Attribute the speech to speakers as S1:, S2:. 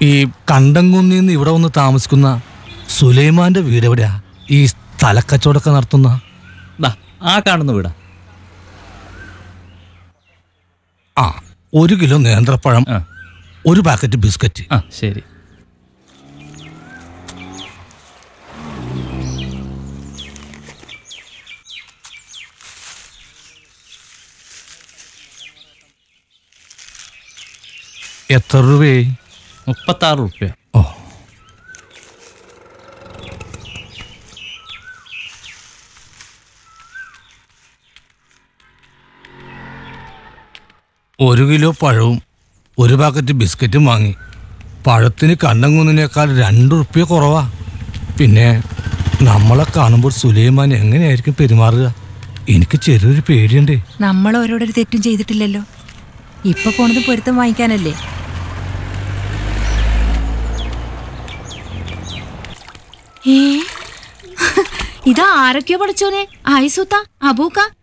S1: ഈ കണ്ടംകുന്നിന്ന് ഇവിടെ വന്ന് താമസിക്കുന്ന സുലൈമാന്റെ വീട് എവിടെയാ ഈ സ്ഥലക്കച്ചവടമൊക്കെ നടത്തുന്ന
S2: ദാ ആ കാണുന്ന വീടാ
S1: ആ ഒരു കിലോ നേന്ത്രപ്പഴം
S2: ആ
S1: ഒരു പാക്കറ്റ് ബിസ്ക്കറ്റ്
S2: ആ ശരി
S1: എത്ര രൂപയായി
S2: മുപ്പത്താറ് റുപ്യ
S1: ഓ ഒരു കിലോ പഴവും ഒരു പാക്കറ്റ് ബിസ്ക്കറ്റും വാങ്ങി പഴത്തിന് കണ്ണങ്കുന്നിനേക്കാൾ രണ്ട് റുപ്യ കുറവാ പിന്നെ നമ്മളെ കാണുമ്പോൾ സുലൈമാൻ എങ്ങനെയായിരിക്കും പെരുമാറുക എനിക്ക് ചെറിയൊരു പേടിയുണ്ട്
S3: നമ്മൾ ഓരോടൊരു തെറ്റും ചെയ്തിട്ടില്ലല്ലോ ഇപ്പൊ പോണത് പൊരുത്തം വാങ്ങിക്കാനല്ലേ
S4: ഏ ഇതാ ആരൊക്കെയോ പഠിച്ചോനെ ആയിസുത്ത അബൂക്ക